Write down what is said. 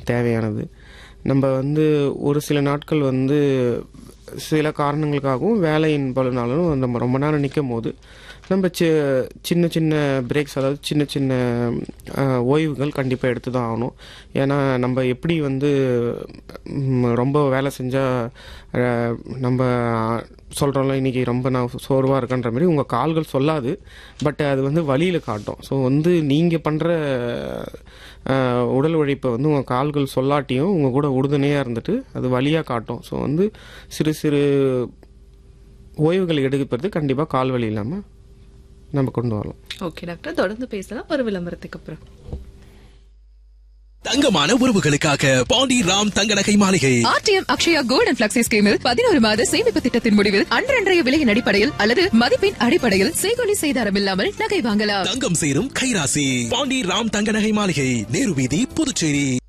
தேவையானது நம்ம வந்து ஒரு சில நாட்கள் வந்து சில காரணங்களுக்காகவும் வேலையின் பலனாலும் நம்ம ரொம்ப நேரம் நிற்கும் போது நம்ம சி சின்ன சின்ன பிரேக்ஸ் அதாவது சின்ன சின்ன அஹ், ஓய்வுகள் கண்டிப்பாக எடுத்து தான் ஆகணும் ஏன்னா நம்ம எப்படி வந்து ம், ரொம்ப வேலை செஞ்சால் நம்ம சொல்கிறோம்ல இன்றைக்கி ரொம்ப நான் சோர்வாக இருக்கன்ற மாதிரி உங்கள் கால்கள் சொல்லாது பட் அது வந்து வழியில் காட்டும் ஸோ வந்து நீங்கள் பண்ணுற உடல் உழைப்பை வந்து உங்கள் கால்கள் சொல்லாட்டியும் உங்கள் கூட உறுதுணையாக இருந்துட்டு அது வழியாக காட்டும் ஸோ வந்து சிறு சிறு ஓய்வுகள் எடுக்கிறது கண்டிப்பாக கால் வலி இல்லாமல் நம்ம கொண்டு வரலாம் ஓகே டாக்டர் தொடர்ந்து பேசலாம் ஒரு விளம்பரத்துக்கு அப்புறம் தங்கமான உறவுகளுக்காக Pandi Ram Thanga Nagai Maligai RTM Akshaya gold and flexi ஸ்கீமில் பதினோரு மாத சேமிப்பு திட்டத்தின் முடிவில் அன்றன்றைய விலையின் அடிப்படையில் அல்லது மதிப்பின் அடிப்படையில் செய்கொலி செய்தாரம் இல்லாமல் நகை வாங்கலாம் தங்கம் சேரும் கைராசி பாண்டி ராம் தங்க நகை மாளிகை நேரு வீதி புதுச்சேரி